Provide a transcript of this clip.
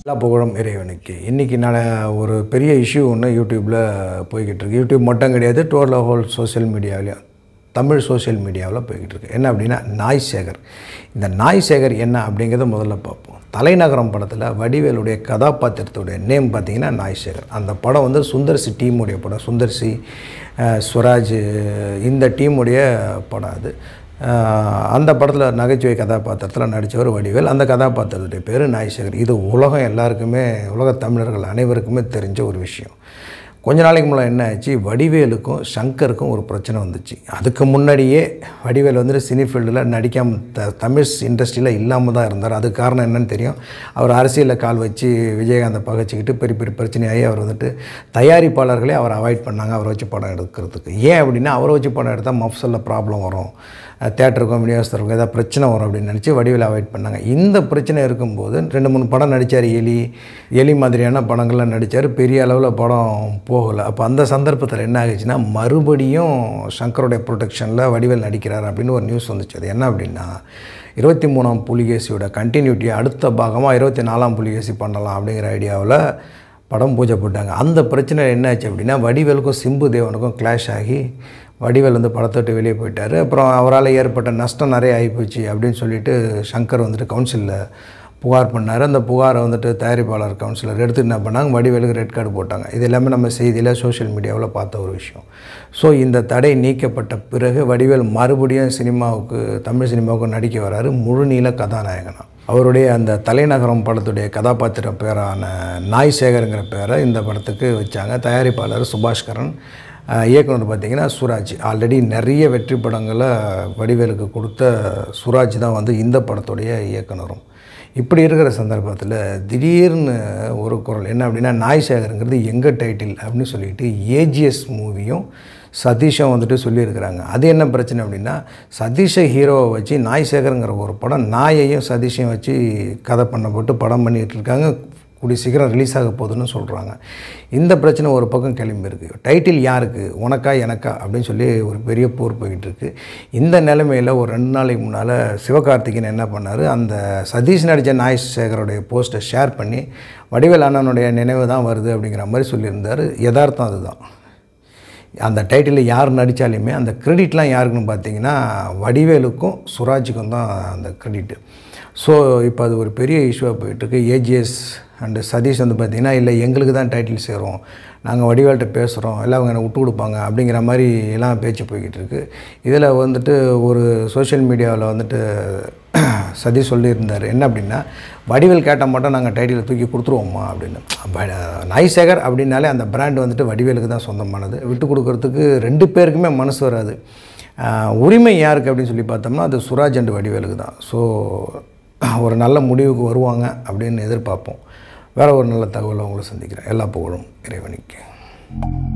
எல்லா புகழும் இறைவனுக்கு இன்றைக்கி நான் ஒரு பெரிய இஷ்யூ ஒன்று யூடியூப்பில் போய்கிட்டு இருக்கு யூடியூப் மட்டும் கிடையாது டோட்டல் ஹோல் சோஷியல் மீடியாவிலையும் தமிழ் சோஷியல் மீடியாவில் போய்கிட்டு இருக்கு என்ன அப்படின்னா நாய் சேகர் இந்த நாய் சேகர் என்ன அப்படிங்கிறத முதல்ல பார்ப்போம் தலைநகரம் படத்தில் வடிவேலுடைய கதாபாத்திரத்துடைய நேம் பார்த்தீங்கன்னா நாய் சேகர் அந்த படம் வந்து சுந்தர்சி டீமுடைய படம் சுந்தர்சி அஹ், ஸ்வராஜ் இந்த டீமுடைய படம் அது ஆஹ் அந்த படத்தில் நகைச்சுவை கதாபாத்திரத்தில் நடித்தவர் வடிவேல் அந்த கதாபாத்திரத்துடைய பேர் நாய்சேகர் இது உலகம் எல்லாருக்குமே உலக தமிழர்கள் அனைவருக்குமே தெரிஞ்ச ஒரு விஷயம் கொஞ்ச நாளைக்கு முன்னாடி என்ன ஆச்சு வடிவேலுக்கும் சங்கருக்கும் ஒரு பிரச்சனை வந்துச்சு அதுக்கு முன்னாடியே வடிவேல் வந்துட்டு சினி ஃபீல்டில் நடிக்காம த தமிழ் இண்டஸ்ட்ரியில் இல்லாமல் தான் இருந்தார் அதுக்கு காரணம் என்னன்னு தெரியும் அவர் அரசியலில் கால் வச்சு விஜயகாந்தை பகைச்சிக்கிட்டு பெரிய பெரிய பிரச்சனையாகி அவர் வந்துட்டு தயாரிப்பாளர்களே அவர் அவாய்ட் பண்ணாங்க அவரை வச்சு படம் எடுக்கிறதுக்கு ஏன் அப்படின்னா அவரை வச்சு படம் எடுத்தால் மஃப்சலில் ப்ராப்ளம் வரும் தேட்டருக்கும் விநியோகஸ்தருக்கும் ஏதாவது பிரச்சனை வரும் அப்படின்னு நினச்சி வடிவில் அவாய்ட் பண்ணாங்க இந்த பிரச்சனை இருக்கும்போது ரெண்டு மூணு படம் நடித்தார் எலி எலி மாதிரியான படங்கள்லாம் நடித்தார் பெரிய அளவில் படம் போகலை அப்போ அந்த சந்தர்ப்பத்தில் என்ன ஆகுச்சுன்னா மறுபடியும் சங்கருடைய ப்ரொடெக்ஷனில் வடிவேல் நடிக்கிறார் அப்படின்னு ஒரு நியூஸ் வந்துச்சு அது என்ன அப்படின்னா இருபத்தி மூணாம் புலிகேசியோட கண்டினியூட்டி அடுத்த பாகமாக இருபத்தி நாலாம் புலிகேசி பண்ணலாம் அப்படிங்கிற ஐடியாவில் படம் பூஜை போட்டாங்க அந்த பிரச்சனை என்னாச்சு அப்படின்னா வடிவேலுக்கும் சிம்பு தேவனுக்கும் கிளாஷ் ஆகி வடிவேல் வந்து படத்தை விட்டு வெளியே போயிட்டார் அப்புறம் அவரால் ஏற்பட்ட நஷ்டம் நிறைய ஆகிப்போச்சு அப்படின்னு சொல்லிட்டு சங்கர் வந்துட்டு கவுன்சிலில் புகார் பண்ணார் அந்த புகாரை வந்துட்டு தயாரிப்பாளர் கவுன்சிலர் எடுத்து என்ன பண்ணாங்க வடிவேலுக்கு ரெட் கார்டு போட்டாங்க இது எல்லாமே நம்ம செய்தியில் சோஷியல் மீடியாவில் பார்த்த ஒரு விஷயம் ஸோ இந்த தடை நீக்கப்பட்ட பிறகு வடிவேல் மறுபடியும் சினிமாவுக்கு தமிழ் சினிமாவுக்கு நடிக்க வராரு முழுநீள கதாநாயகனா அவருடைய அந்த தலைநகரம் படத்துடைய கதாபாத்திர பேரான நாய் சேகருங்கிற பேரை இந்த படத்துக்கு வச்சாங்க தயாரிப்பாளர் சுபாஷ்கரன் அஹ் இயக்குனர் பார்த்திங்கன்னா சுராஜ் ஆல்ரெடி நிறைய வெற்றி படங்களை வடிவேலுக்கு கொடுத்த சுராஜ் தான் வந்து இந்த படத்துடைய இயக்குனரும் இப்படி இருக்கிற சந்தர்ப்பத்தில் திடீர்னு ஒரு குரல் என்ன அப்படின்னா நாய் சேகருங்கிறது எங்கள் டைட்டில் அப்படின்னு சொல்லிட்டு ஏஜிஎஸ் மூவியும் சதீஷும் வந்துட்டு சொல்லியிருக்கிறாங்க அது என்ன பிரச்சனை அப்படின்னா சதீஷை ஹீரோவை வச்சு நாய் சேகருங்கிற ஒரு படம் நாயையும் சதீஷையும் வச்சு கதை பண்ண போட்டு படம் பண்ணிகிட்டு இருக்காங்க கூடிய சீக்கிரம் ரிலீஸ் ஆக போகுதுன்னு சொல்கிறாங்க இந்த பிரச்சனை ஒரு பக்கம் கிளம்பியிருக்கு டைட்டில் யாருக்கு உனக்கா எனக்கா அப்படின்னு சொல்லி ஒரு பெரிய போர் போய்கிட்டு இருக்கு இந்த நிலைமையில் ஒரு ரெண்டு நாளைக்கு முன்னால் சிவகார்த்திகேயன் என்ன பண்ணார் அந்த சதீஷ் நடித்த நாய் சேகருடைய போஸ்ட்டை ஷேர் பண்ணி வடிவேல் அண்ணனுடைய நினைவு தான் வருது அப்படிங்கிற மாதிரி சொல்லியிருந்தார் யதார்த்தம் அதுதான் அந்த டைட்டிலில் யார் நடித்தாலுமே அந்த கிரெடிட்லாம் யாருக்குன்னு பார்த்தீங்கன்னா வடிவேலுக்கும் சுராஜுக்கும் தான் அந்த கிரெடிட்டு ஸோ இப்போ அது ஒரு பெரிய இஷ்யூவாக போயிட்டுருக்கு ஏஜிஎஸ் அண்டு சதீஷ் வந்து பார்த்திங்கன்னா இல்லை எங்களுக்கு தான் டைட்டில் சேரும் நாங்கள் வடிவேல்கிட்ட பேசுகிறோம் எல்லாம் அவங்க எனக்கு விட்டு கொடுப்பாங்க அப்படிங்கிற மாதிரி எல்லாம் பேச்சு போய்கிட்டு இருக்கு இதில் வந்துட்டு ஒரு சோஷியல் மீடியாவில் வந்துட்டு சதீஷ் சொல்லியிருந்தார் என்ன அப்படின்னா வடிவேல் கேட்டால் மட்டும் நாங்கள் டைட்டில் தூக்கி கொடுத்துருவோமா அப்படின்னு ப- நாய்சேகர் அப்படின்னாலே அந்த பிராண்ட் வந்துட்டு வடிவேலுக்கு தான் சொந்தமானது விட்டு கொடுக்கறதுக்கு ரெண்டு பேருக்குமே மனசு வராது ஆஹ், உரிமை யாருக்கு அப்படின்னு சொல்லி பார்த்தோம்னா அது சுராஜ் அண்ட் வடிவேலுக்கு தான் ஸோ ஒரு நல்ல முடிவுக்கு வருவாங்க அப்படின்னு எதிர்பார்ப்போம் வேறு ஒரு நல்ல தகவலை உங்களை சந்திக்கிறேன் எல்லா புகழும் இறைவனுக்கு